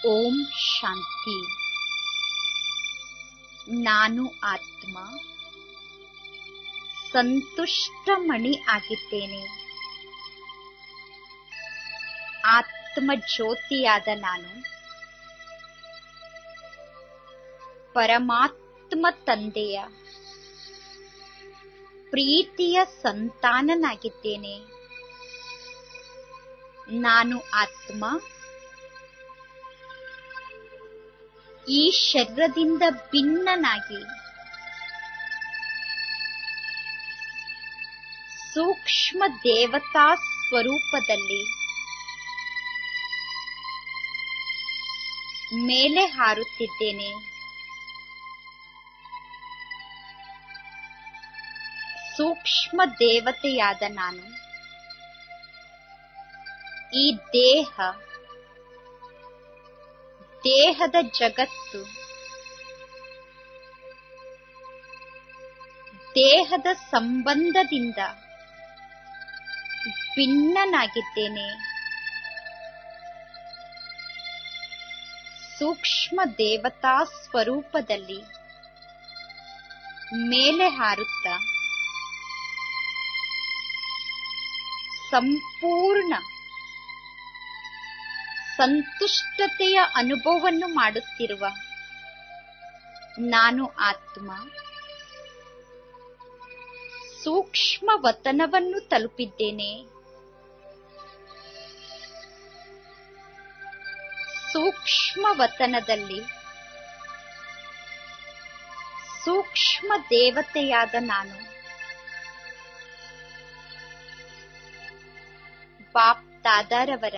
ಓಂ ಶಾಂತಿ ನಾನು ಆತ್ಮ ಸಂತುಷ್ಟ ಮಣಿ ಆಗಿದ್ದೇನೆ ಆತ್ಮ ಜ್ಯೋತಿಯಾದ ನಾನು ಪರಮಾತ್ಮ ತಂದೆಯ ಪ್ರೀತಿಯ ಸಂತಾನನಾಗಿದ್ದೇನೆ ನಾನು ಆತ್ಮ ಈ ಶರೀರದಿಂದ ಭಿನ್ನನಾಗಿ ಸೂಕ್ಷ್ಮ ದೇವತಾ ಸ್ವರೂಪದಲ್ಲಿ ಮೇಲೆ ಹಾರುತ್ತಿದ್ದೇನೆ ಸೂಕ್ಷ್ಮ ದೇವತೆಯಾದ ನಾನು ಈ ದೇಹ ದೇಹದ ಜಗತ್ತು ದೇಹದ ಸಂಬಂಧದಿಂದ ಭಿನ್ನನಾಗಿದ್ದೇನೆ ಸೂಕ್ಷ್ಮ ದೇವತಾ ಸ್ವರೂಪದಲ್ಲಿ ಮೇಲೆ ಹಾರುತ್ತ ಸಂಪೂರ್ಣ ಸಂತುಷ್ಟತೆಯ ಅನುಭವವನ್ನು ಮಾಡುತ್ತಿರುವ ನಾನು ಆತ್ಮ ಸೂಕ್ಷ್ಮ ವತನವನ್ನು ತಲುಪಿದ್ದೇನೆ ಸೂಕ್ಷ್ಮ ವತನದಲ್ಲಿ ಸೂಕ್ಷ್ಮ ದೇವತೆಯಾದ ನಾನು ಬಾಪ್ ದಾದಾರವರ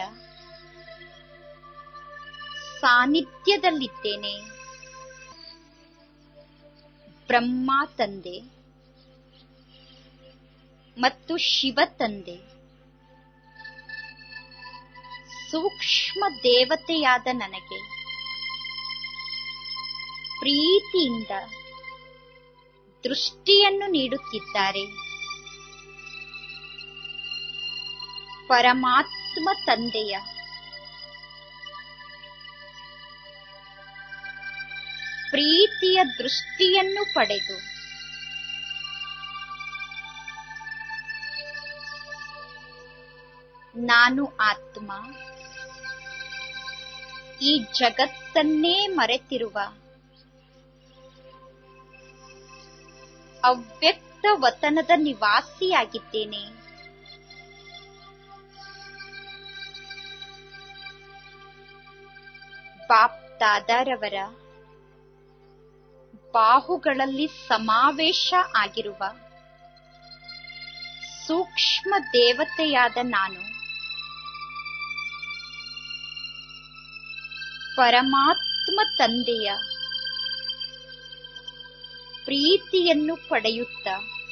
ಸಾನ್ನಿಧ್ಯದಲ್ಲಿದ್ದೇನೆ ಬ್ರಹ್ಮ ತಂದೆ ಮತ್ತು ಶಿವ ತಂದೆ ಸೂಕ್ಷ್ಮ ದೇವತೆಯಾದ ನನಗೆ ಪ್ರೀತಿಯಿಂದ ದೃಷ್ಟಿಯನ್ನು ನೀಡುತ್ತಿದ್ದಾರೆ ಪರಮಾತ್ಮ ತಂದೆಯ ಪ್ರೀತಿಯ ದೃಷ್ಟಿಯನ್ನು ಪಡೆದು ನಾನು ಆತ್ಮ ಈ ಜಗತ್ತನ್ನೇ ಮರೆತಿರುವ ಅವ್ಯಕ್ತ ವತನದ ನಿವಾಸಿಯಾಗಿದ್ದೇನೆ ಬಾಪ್ ದಾದಾರವರ ಬಾಹುಗಳಲ್ಲಿ ಸಮಾವೇಶ ಆಗಿರುವ ಸೂಕ್ಷ್ಮ ದೇವತೆಯಾದ ನಾನು ಪರಮಾತ್ಮ ತಂದೆಯ ಪ್ರೀತಿಯನ್ನು ಪಡೆಯುತ್ತ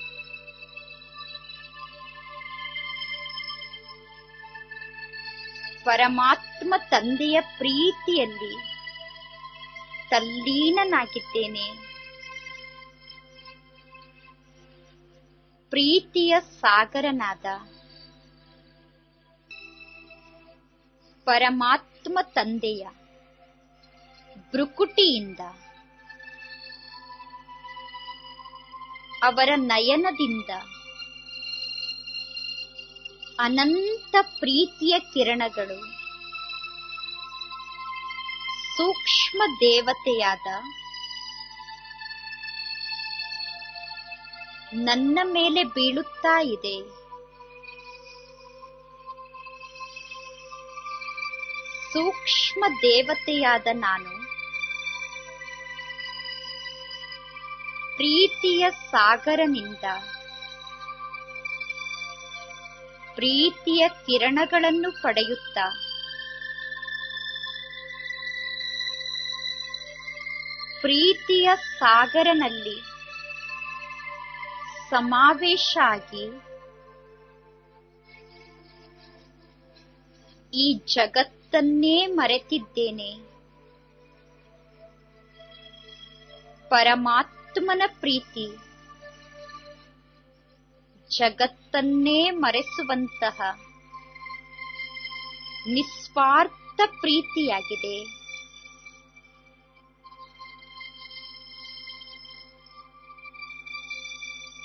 ಪರಮಾತ್ಮ ತಂದೆಯ ಪ್ರೀತಿಯಲ್ಲಿ ತಲ್ಲೀನನಾಗಿದ್ದೇನೆ ಪ್ರೀತಿಯ ಸಾಗರನಾದ ಪರಮಾತ್ಮ ತಂದೆಯ ಬೃಕುಟಿಯಿಂದ ಅವರ ನಯನದಿಂದ ಅನಂತ ಪ್ರೀತಿಯ ಕಿರಣಗಳು ಸೂಕ್ಷ್ಮ ದೇವತೆಯಾದ ನನ್ನ ಮೇಲೆ ಬೀಳುತ್ತಾ ಇದೆ ಸೂಕ್ಷ್ಮ ದೇವತೆಯಾದ ನಾನು ಪ್ರೀತಿಯ ಸಾಗರನಿಂದ ಪ್ರೀತಿಯ ಕಿರಣಗಳನ್ನು ಪಡೆಯುತ್ತ ಪ್ರೀತಿಯ ಸಾಗರನಲ್ಲಿ ಸಮಾವೇಶ ಆಗಿ ಈ ಜಗತ್ತನ್ನೇ ಮರೆತಿದ್ದೇನೆ ಪರಮಾತ್ಮನ ಪ್ರೀತಿ ಜಗತ್ತನ್ನೇ ಮರೆಸುವಂತಹ ನಿಸ್ವಾರ್ಥ ಪ್ರೀತಿಯಾಗಿದೆ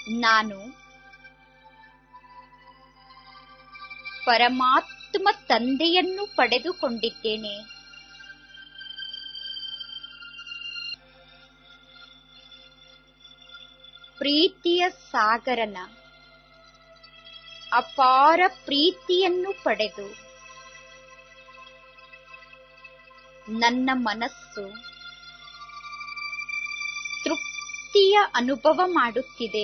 ನಾನು ಪರಮಾತ್ಮ ತಂದೆಯನ್ನು ಪಡೆದುಕೊಂಡಿದ್ದೇನೆ ಪ್ರೀತಿಯ ಸಾಗರನ ಅಪಾರ ಪ್ರೀತಿಯನ್ನು ಪಡೆದು ನನ್ನ ಮನಸ್ಸು ತೃಪ್ತಿಯ ಅನುಭವ ಮಾಡುತ್ತಿದೆ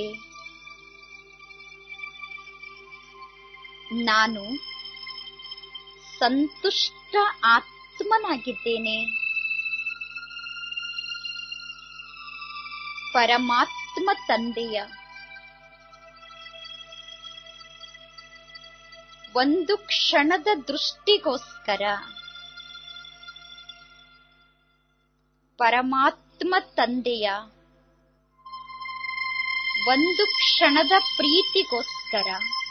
ನಾನು ಸಂತುಷ್ಟ ಆತ್ಮನಾಗಿದ್ದೇನೆ ಪರಮಾತ್ಮ ತಂದೆಯ ಒಂದು ಕ್ಷಣದ ದೃಷ್ಟಿಗೋಸ್ಕರ ಪರಮಾತ್ಮ ತಂದೆಯ ಒಂದು ಕ್ಷಣದ ಪ್ರೀತಿಗೋಸ್ಕರ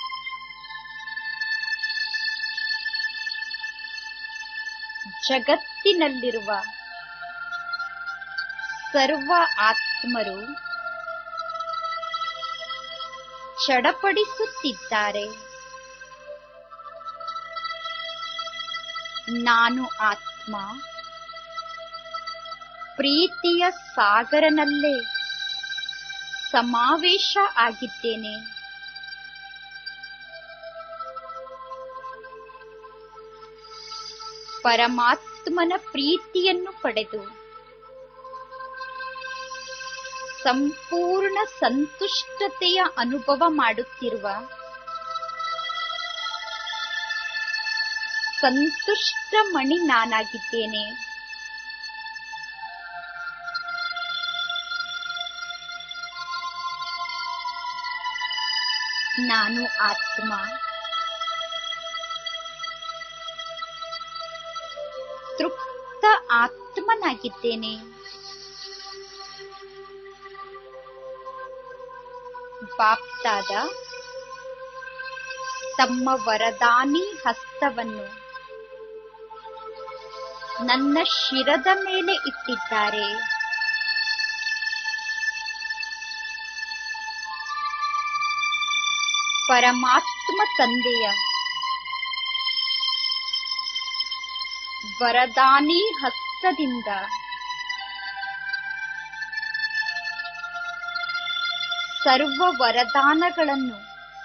ಜಗತ್ತಿನಲ್ಲಿರುವ ಸರ್ವ ಆತ್ಮರು ಚಡಪಡಿಸುತ್ತಿದ್ದಾರೆ ನಾನು ಆತ್ಮ ಪ್ರೀತಿಯ ಸಾಗರನಲ್ಲೇ ಸಮಾವೇಶ ಆಗಿದ್ದೇನೆ ಪರಮಾತ್ಮನ ಪ್ರೀತಿಯನ್ನು ಪಡೆದು ಸಂಪೂರ್ಣ ಸಂತುಷ್ಟತೆಯ ಅನುಭವ ಮಾಡುತ್ತಿರುವ ಸಂತುಷ್ಟ ಮಣಿ ನಾನಾಗಿದ್ದೇನೆ ನಾನು ಆತ್ಮ ತೃಪ್ತ ಆತ್ಮನಾಗಿದ್ದೇನೆ ಬಾಪ್ತಾದ ತಮ್ಮ ವರದಾನಿ ಹಸ್ತವನ್ನು ನನ್ನ ಶಿರದ ಮೇಲೆ ಇಟ್ಟಿದ್ದಾರೆ ಪರಮಾತ್ಮ ತಂದೆಯ ವರದಾನಿ ಹಸ್ತದಿಂದ ಸರ್ವ ವರದಾನಗಳನ್ನು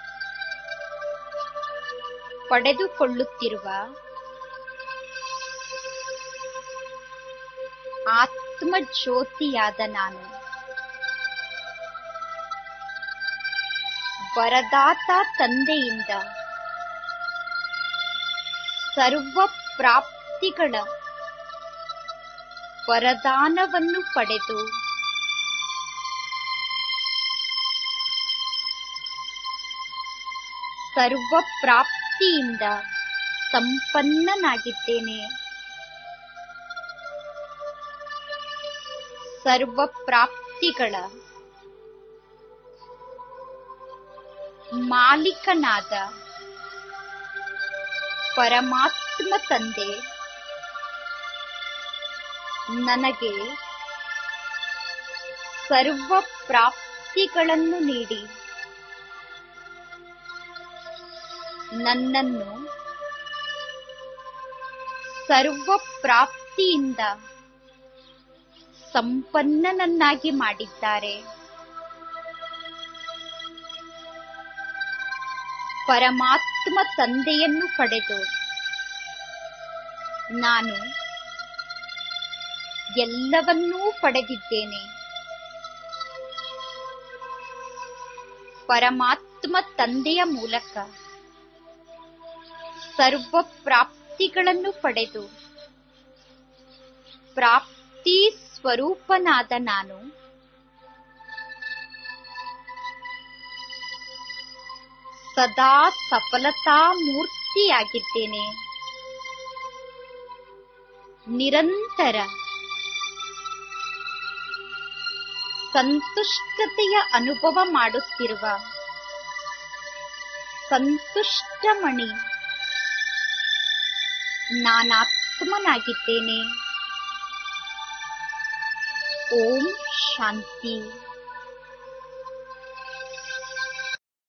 ಪಡೆದುಕೊಳ್ಳುತ್ತಿರುವ ಆತ್ಮ ಜ್ಯೋತಿಯಾದ ನಾನು ವರದಾತ ತಂದೆಯಿಂದ ಸರ್ವ ಪ್ರಾಪ್ತಿಗಳ ವರದಾನವನ್ನು ಪಡೆದು ಸರ್ವ ಪ್ರಾಪ್ತಿಯಿಂದ ಸಂಪನ್ನನಾಗಿದ್ದೇನೆ ಸರ್ವ ಪ್ರಾಪ್ತಿಗಳ ಮಾಲೀಕನಾದ ಪರಮಾತ್ಮ ತಂದೆ ನನಗೆ ಸರ್ವ ಪ್ರಾಪ್ತಿಗಳನ್ನು ನೀಡಿ ನನ್ನನ್ನು ಸರ್ವ ಪ್ರಾಪ್ತಿಯಿಂದ ಸಂಪನ್ನನನ್ನಾಗಿ ಮಾಡಿದ್ದಾರೆ ಪರಮಾತ್ಮ ತಂದೆಯನ್ನು ಪಡೆದು ನಾನು ಎಲ್ಲವನ್ನೂ ಪಡೆದಿದ್ದೇನೆ ಪರಮಾತ್ಮ ತಂದೆಯ ಮೂಲಕ ಸರ್ವ ಪ್ರಾಪ್ತಿಗಳನ್ನು ಪಡೆದು ಪ್ರಾಪ್ತಿ ಸ್ವರೂಪನಾದ ನಾನು ಸದಾ ಸಫಲತಾ ಮೂರ್ತಿಯಾಗಿದ್ದೇನೆ ನಿರಂತರ ಸಂತುಷ್ಟತೆಯ ಅನುಭವ ಮಾಡುತ್ತಿರುವ ಸಂತುಷ್ಟಮಣಿ ನಾನಾತ್ಮನಾಗಿದ್ದೇನೆ ಓಂ ಶಾಂತಿ